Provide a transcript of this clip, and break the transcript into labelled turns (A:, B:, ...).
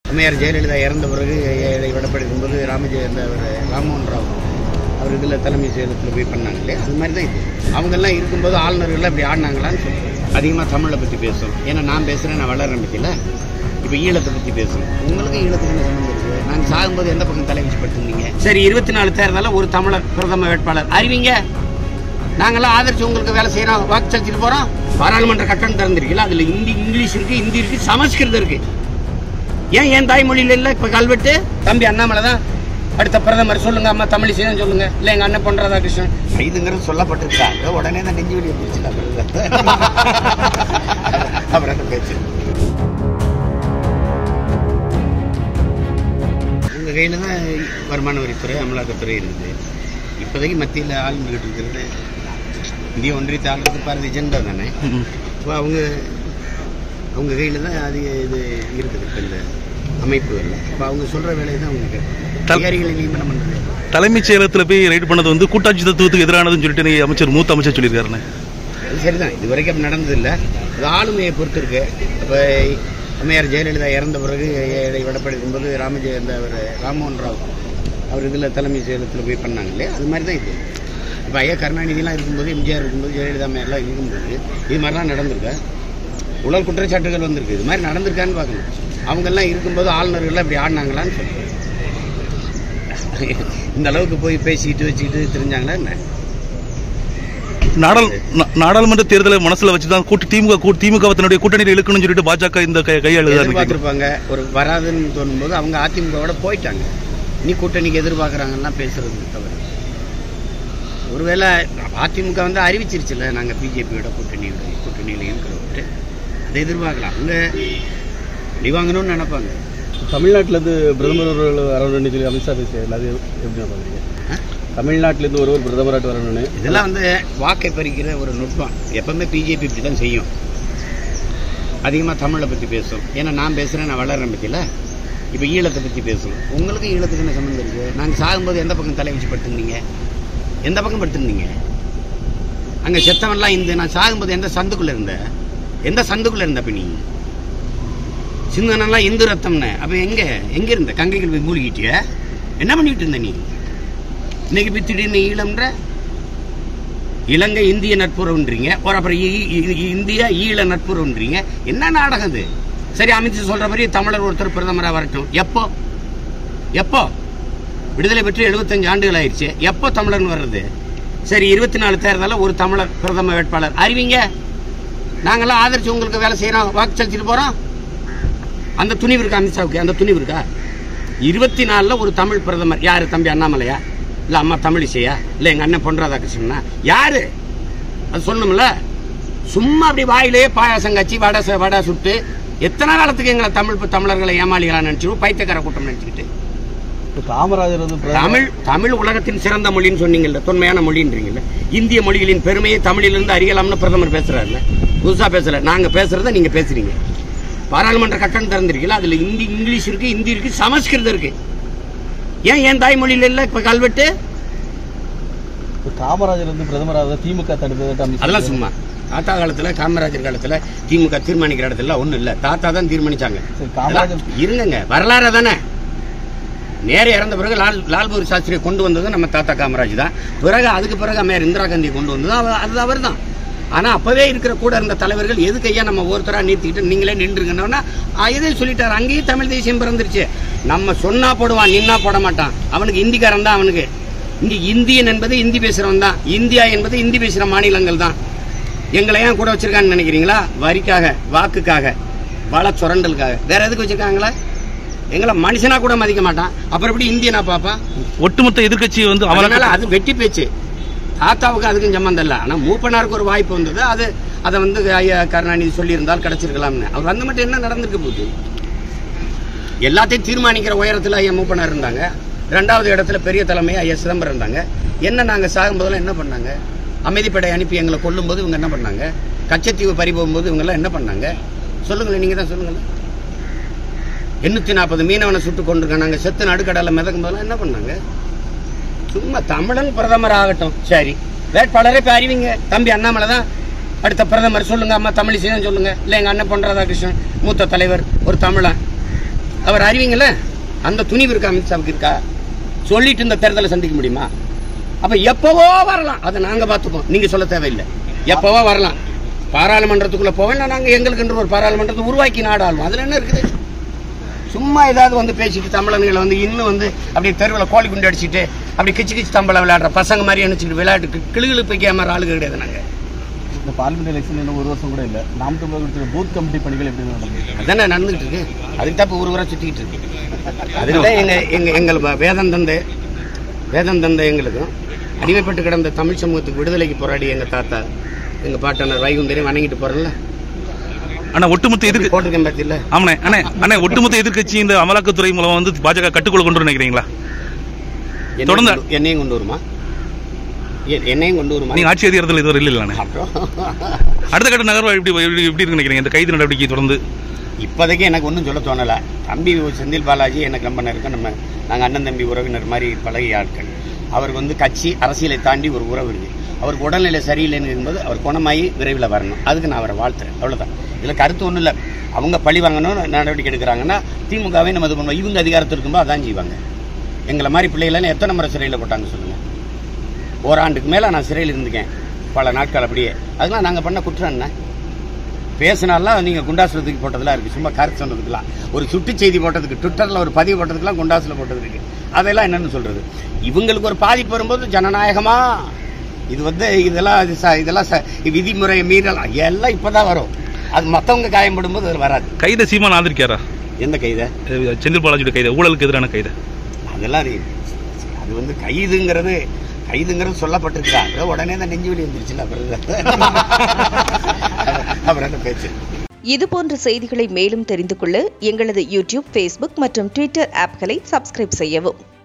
A: அம்மையார் ஜெயலலிதா இறந்த பிறகு ஏழை விடப்படி இருக்கும்போது ராமஜெய இந்த அவர் ராம்மோகன் ராவ் அவர் இதில் தலைமை செயலகத்தில் போய் பண்ணாங்க இல்லையா அது மாதிரி தான் இது அவங்கெல்லாம் இருக்கும்போது ஆளுநர்கள் அப்படி ஆடினாங்களான்னு சொல்லுவேன் அதிகமாக தமிழை பற்றி பேசும் ஏன்னா நான் பேசுகிறேன் நான் வளர்றேன் பற்றியில் இப்போ ஈழத்தை பற்றி பேசணும் உங்களுக்கு ஈழத்துக்கு என்ன சம்மந்தம் இருக்குது நாங்கள் சாகும்போது எந்த பக்கம் தலை வச்சு படுத்துருந்தீங்க சரி இருபத்தி நாலு தேர்தலில் ஒரு தமிழர் பிரதம வேட்பாளர் அறிவிங்க நாங்களாம் ஆதரிச்சு உங்களுக்கு வேலை செய்யறோம் வாக்கு செலுத்திட்டு போறோம் பாராளுமன்ற கட்டணம் திறந்திருக்கீங்களா அதுல ஹிந்தி இங்கிலீஷ் இருக்கு ஹிந்தி இருக்கு சமஸ்கிருதம் இருக்கு ஏன் என் தாய்மொழியில இல்ல இப்ப கல்வெட்டு தம்பி அண்ணாமலை தான் அடுத்த பிரதமர் சொல்லுங்க அம்மா தமிழ் செய்யணும் சொல்லுங்க இல்ல எங்க அண்ணன் பொன் ராதாகிருஷ்ணன் இதுங்கிறது சொல்லப்பட்டிருக்காங்க உடனே தான் நெஞ்சு வெளியே பிடிச்சு அப்புறம் என்ன பேச்சு உங்க கையில தான் வருமான வரித்துறை அமலாக்கத்துறை இருக்குது இப்போதைக்கு மத்தியில் ஆளுநர்கிட்ட இருக்கிறது இந்திய ஒன்றியத்தை ஆளுறது பாரதிய ஜனதா தானே இப்போ அவங்க அவங்க கையில் தான் அது இது இருக்குது இப்போ இந்த அமைப்புகளில் இப்போ அவங்க சொல்கிற வேலையை தான் அவங்க கேட்கணும். அதிகாரிகளை நியமனம் பண்ணுறது
B: தலைமைச் செயலகத்தில் போய் ரைடு பண்ணது வந்து கூட்டாட்சி தத்துவத்துக்கு எதிரானதுன்னு சொல்லிட்டு நீ அமைச்சர் மூத்த அமைச்சர் சொல்லியிருக்காருண்ணே
A: அது சரிதான் இது வரைக்கும் அப்படி நடந்ததில்லை அது ஆளுமையை பொறுத்து இருக்கு இப்போ அம்மையார் ஜெயலலிதா இறந்த பிறகு ஏழை விடப்படி இருக்கும்போது ராமஜெய இந்த அவர் ராம்மோகன் ராவ் அவர் இதில் தலைமை செயலகத்தில் போய் பண்ணாங்க இல்லையா அது மாதிரி தான் இது இப்போ ஐயா கருணாநிதிலாம் இருக்கும்போது எம்ஜிஆர் இருக்கும்போது ஜெயலலிதா அம்மையார்லாம் இருக்கும்போது இது மாதிரிலாம் நடந்திருக்கா உலக குற்றச்சாட்டுகள் வந்திருக்கு இது மாதிரி நடந்திருக்கான்னு பார்க்கணும் அவங்கெல்லாம் இருக்கும்போது ஆளுநர்கள்லாம் இப்படி ஆடினாங்களான்னு சொல்லுவேன் இந்த அளவுக்கு போய் பேசிக்கிட்டு வச்சுக்கிட்டு தெரிஞ்சாங்களா என்ன
B: நாடாள் நா- நாடாளுமன்ற தேர்தலை மனசுல வச்சுதான் கூட்டு திமுக கூ- திமுக தன்னுடைய கூட்டணியில் இழுக்கணும்னு சொல்லிட்டு பாஜக இந்த கை- கையாளுதான்
A: எதிர்பார்த்திருப்பாங்க ஒரு வராதுன்னு தோணும்போது அவங்க அதிமுகவோட போயிட்டாங்க நீ கூட்டணிக்கு எதிர்பார்க்குறாங்கன்னா பேசுறது தவிர ஒருவேளை அதிமுக வந்து அறிவிச்சிருச்சுல நாங்கள் பிஜேபியோட கூட்டணியோட கூட்டணியில் இருக்கிறோம்ட்டு அதை எதிர்பார்க்கலாம் அவங்க அடி வாங்கணும்னு நினைப்பாங்க
C: தமிழ்நாட்டிலேருந்து பிரதமர் அவர்கள் வரணும்னு சொல்லி அமித்ஷா பேசுறாரு அது எப்படி பார்க்குறீங்க
A: ஆ?
C: தமிழ்நாட்டிலேருந்து ஒருவர் பிரதமராட்டு வரணும்னு
A: இதெல்லாம் வந்து வாக்கை பறிக்கிற ஒரு நுட்பம் எப்பவுமே பிஜேபி இப்படி தான் செய்யும் அதிகமாக தமிழை பற்றி பேசும் ஏன்னா நான் பேசுகிறேன் நான் வளர்றேன் பற்றியில் இப்போ ஈழத்தை பற்றி பேசணும் உங்களுக்கு ஈழத்துக்கு என்ன சம்மந்தம் இருக்குது நாங்கள் சாகும்போது எந்த பக்கம் தலை வச்சு படுத்துருந்தீங்க எந்த பக்கம் படுத்துருந்தீங்க அங்கே செத்தவன்லாம் இந்த நான் சாகும்போது எந்த சந்துக்குள்ளே இருந்த எந்த சந்துக்குள்ளே இருந்த அப்ப நீ சிந்தனெல்லாம் இந்து ரத்தம்னு அப்போ எங்கே எங்கே இருந்த கங்கைகள் போய் மூழ்கிட்டிய என்ன பண்ணிட்டு இருந்த நீ இன்னைக்கு போய் திடீர்னு ஈழம்ன்ற இலங்கை இந்திய நட்புறவுன்றீங்க ஒரு அப்புறம் இ- இ- இ- இந்தியா ஈழ நட்புறவுன்றீங்க என்ன நாடகம் இது சரி அமித்ஷா சொல்ற மாதிரி தமிழர் ஒருத்தர் பிரதமராக வரட்டும் எப்போ எப்போ விடுதலை பெற்று 75 ஆண்டுகள் ஆயிடுச்சு எப்போ தமிழர்னு வர்றது சரி இருபத்தி நாலு தேர்தலில் ஒரு தமிழர் பிரதம வேட்பாளர் அறிவிங்க நாங்களாம் ஆதரிச்சு உங்களுக்கு வேலை செய்யறோம் வாக்கு செலுத்திட்டு போறோம் அந்த துணிவு இருக்கா அமித்ஷாவுக்கு அந்த துணிவு இருக்கா இருபத்தி நாலில் ஒரு தமிழ் பிரதமர் யாரு தம்பி அண்ணாமலையா இல்லை அம்மா தமிழிசையா இல்லை எங்கள் அண்ணன் பொன் ராதாகிருஷ்ணனா யாரு அது சொல்லணும்ல சும்மா அப்படி வாயிலேயே பாயாசம் காய்ச்சி வடை ச- வடை சுட்டு எத்தனை காலத்துக்கு எங்களை தமிழ் தமிழர்களை ஏமாளிகளா நினைச்சிருவோம் பைத்தியக்கார கூட்டம் நினைச்சுக்கிட்டு
C: இப்போ காமராஜர் வந்து பிரதமர்
A: தமிழ் தமிழ் உலகத்தின் சிறந்த மொழின்னு சொன்னீங்கல்ல தொன்மையான மொழின்றீங்கல்ல இந்திய மொழிகளின் பெருமையை தமிழிலிருந்து அறியலாம்னு பிரதமர் பேசுறாருல்ல புதுசா பேசல நாங்க பேசுறத நீங்க பேசுறீங்க பாராளுமன்ற கட்டணம் திறந்திருக்கீங்களா அதுல ஹிந்தி இங்கிலீஷ் இருக்கு ஹிந்தி இருக்கு சமஸ்கிருதம் இருக்கு ஏன் என் தாய்மொழியில இல்ல இப்ப கல்வெட்டு
C: இப்போ காமராஜர் வந்து பிரதமராக திமுக தடுத்தது அமித்ஷா
A: அதெல்லாம் சும்மா தாத்தா காலத்துல காமராஜர் காலத்துல திமுக தீர்மானிக்கிற இடத்துல ஒண்ணும் இல்ல தாத்தா தான் தீர்மானிச்சாங்க
C: சரி, காமராஜர்
A: இருங்கங்க வரலாறு தானே நேரு இறந்த பிறகு லால் லால்பூர் சாஸ்திரியை கொண்டு வந்தது நம்ம தாத்தா காமராஜ் தான் பிறகு அதுக்கு பிறகு அம்மையார் இந்திரா காந்தி கொண்டு வந்தது அவ- அது அவர் தான் ஆனா அப்பவே இருக்கிற கூட இருந்த தலைவர்கள் எதுக்கு ஐயா நம்ம ஒருத்தரா நிறுத்திக்கிட்டு நீங்களே நின்றுங்கன்னா இதே சொல்லிட்டாரு அங்கேயும் தமிழ் தேசியம் பிறந்துருச்சு நம்ம சொன்னா போடுவான் நின்னா போட மாட்டான் அவனுக்கு இந்திக்காரன் தான் அவனுக்கு இங்க இந்தியன் என்பது இந்தி பேசுறவன் தான் இந்தியா என்பது இந்தி பேசுற மாநிலங்கள் தான் எங்களை ஏன் கூட வச்சிருக்கான்னு நினைக்கிறீங்களா வரிக்காக வாக்குக்காக வள சுரண்டலுக்காக வேற எதுக்கு வச்சிருக்காங்களா எங்களை மனுஷனா கூட மதிக்க மாட்டான் அப்புறம் எப்படி இந்தியனா பாப்பான்
B: ஒட்டுமொத்த எதிர்க்கட்சி வந்து
A: அதனால
B: அமலாக்க
A: அது வெட்டி பேச்சு தாத்தாவுக்கு அதுக்கும் சம்மந்தம் இல்லை ஆனா மூப்பனாருக்கு ஒரு வாய்ப்பு வந்தது அது அதை வந்து ஐயா கருணாநிதி சொல்லியிருந்தால் கிடைச்சிருக்கலாம்னு அவர் வந்து மட்டும் என்ன நடந்திருக்க போகுது எல்லாத்தையும் தீர்மானிக்கிற உயரத்துல ஐயா மூப்பனார் இருந்தாங்க ரெண்டாவது இடத்துல பெரிய தலைமை ஐயா சிதம்பரம் இருந்தாங்க என்ன நாங்க சாகும்போதெல்லாம் என்ன பண்ணாங்க அமைதிப்படை அனுப்பி எங்களை கொல்லும்போது இவங்க என்ன பண்ணாங்க கச்சத்தீவு பறி போகும்போது இவங்க எல்லாம் என்ன பண்ணாங்க சொல்லுங்களேன் நீங்க தான் சொல்லுங்களேன் எண்ணூத்தி நாற்பது மீனவனை சுட்டு கொண்டிருக்காங்க நாங்க செத்து நடுக்கடலை மிதக்கும் போதெல்லாம் என்ன பண்ணாங்க சும்மா தமிழன் பிரதமர் ஆகட்டும் சரி வேட்பாளரே இப்ப அறிவிங்க தம்பி அண்ணாமலை தான் அடுத்த பிரதமர் சொல்லுங்க அம்மா தமிழிசையும் சொல்லுங்க இல்ல எங்க அண்ணன் பொன் ராதாகிருஷ்ணன் மூத்த தலைவர் ஒரு தமிழன் அவர் அறிவிங்கல்ல அந்த துணிவு இருக்கா அமித்ஷாவுக்கு இருக்கா சொல்லிட்டு இந்த தேர்தலை சந்திக்க முடியுமா அப்ப எப்பவோ வரலாம் அதை நாங்க பார்த்துப்போம் நீங்க சொல்ல தேவையில்லை எப்பவோ வரலாம் பாராளுமன்றத்துக்குள்ள போவேன் நாங்க எங்களுக்கு ஒரு பாராளுமன்றத்தை உருவாக்கி நாடாளும் அதுல என்ன இருக்குது சும்மா ஏதாவது வந்து பேசிட்டு தமிழன்களை வந்து இன்னும் வந்து அப்படியே தெருவில் கோழி குண்டு அடிச்சுட்டு அப்படி கிச்சு கிச்சு தம்பளை விளையாடுற பசங்க மாதிரி நினைச்சிட்டு விளையாட்டு கிளுகிழு போய் மாதிரி ஆளுங்க கிடையாது நாங்க
C: இந்த பார்லிமெண்ட் எலெக்ஷன் இன்னும் ஒரு வருஷம் கூட இல்லை நாம் தமிழர் கொடுத்த பூத் கமிட்டி பணிகள் எப்படி நடந்தது
A: அதானே நடந்துகிட்டு இருக்கு அதுக்கு தான் இப்போ ஒரு ஊரா சுத்திக்கிட்டு இருக்கு அதுக்கு தான் எங்க எங்க எங்கள் வ- வேதம் தந்த வேதம் தந்த எங்களுக்கும் அடிமைப்பட்டு கிடந்த தமிழ் சமூகத்துக்கு விடுதலைக்கு போராடி எங்க தாத்தா எங்க பாட்டனர் வைகுந்தரையும் வணங்கிட்டு போறோம்ல
B: ஆனா ஒட்டுமொத்த எதிர்க்கு
A: போட்டிருக்கேன் பார்த்தில்ல
B: ஆமாண்ணே அண்ணே அண்ணே ஒட்டுமொத்த எதிர்க்கட்சி இந்த அமலாக்கத்துறை மூலம் வந்து பாஜக கட்டுக்குள்ள கொண்டு வர நினைக்கிறீங்களா
A: என்னையும்
B: தொடர்ந்து-
A: கொண்டு- என்னையும் கொண்டு வருமா எ- என்னையும் கொண்டு வருமா
B: நீங்க ஆட்சி அதிகாரத்தில் இதுவரை இல்லைண்ணே
A: அப்புறம்
B: அடுத்த கட்ட நகர்வு எப்படி எப்படி எப்படி இருக்கு நினைக்கிறீங்க இந்த கைது நடவடிக்கை தொடர்ந்து
A: இப்போதைக்கு எனக்கு ஒன்றும் சொல்ல தோணலை தம்பி செந்தில் பாலாஜி எனக்கு ரொம்ப நெருக்கம் நம்ம நாங்கள் அண்ணன் தம்பி உறவினர் மாதிரி பழகிய ஆட்கள் அவருக்கு வந்து கட்சி அரசியலை தாண்டி ஒரு உறவு இருக்கு அவருக்கு உடல்நிலை சரியில்லைன்னு இருக்கும்போது அவர் குணமாகி விரைவில் வரணும் அதுக்கு நான் அவரை வாழ்த்துறேன் அவ்வளோதான் இதில் கருத்து ஒன்றும் இல்லை அவங்க பழி வாங்கணும் நடவடிக்கை எடுக்கிறாங்கன்னா திமுகவே நம்ம இது பண்ணுவோம் இவங்க அதிகாரத்தில் இருக்கும்போது அதான் செய்வாங்க எங்களை மாதிரி பிள்ளைகளை எத்தனை முறை சிறையில் போட்டாங்க சொல்லுங்கள் ஓராண்டுக்கு மேலே நான் சிறையில் இருந்துக்கேன் பல நாட்கள் அப்படியே அதெல்லாம் நாங்கள் பண்ண குற்றம் என்ன பேசினாலாம் நீங்கள் குண்டாசில் தூக்கி போட்டதெல்லாம் இருக்குது சும்மா கருத்து சொன்னதுக்கெல்லாம் ஒரு சுட்டு செய்தி போட்டதுக்கு ட்விட்டரில் ஒரு பதிவு போட்டதுக்கெல்லாம் குண்டாசில் போட்டது இருக்கு அதெல்லாம் என்னன்னு சொல்கிறது இவங்களுக்கு ஒரு பாதிப்பு வரும்போது ஜனநாயகமா இது வந்து இதெல்லாம் இது ச- இதெல்லாம் ச- விதிமுறையை மீறலாம் எல்லாம் இப்போ தான் வரும் அது மற்றவங்க காயப்படும் போது அது வராது
B: கைதை சீமான் ஆதரிக்காரா
A: எந்த கைதை
B: அஹ் செந்தில் பாலாஜியோட கைதை ஊழலுக்கு எதிரான கைதை
A: அதெல்லாம் அது அது வந்து கைதுங்கிறது கைதுங்கிறது சொல்லப்பட்டிருக்கா அதோ உடனே தான் நெஞ்சு வலி வந்துருச்சுல அப்புறம் அப்புறம் என்ன பேச்சு
D: இதுபோன்ற செய்திகளை மேலும் தெரிந்து கொள்ள எங்களது யூடியூப் ஃபேஸ்புக் மற்றும் ட்விட்டர் ஆப்களை சப்ஸ்கிரைப் செய்யவும்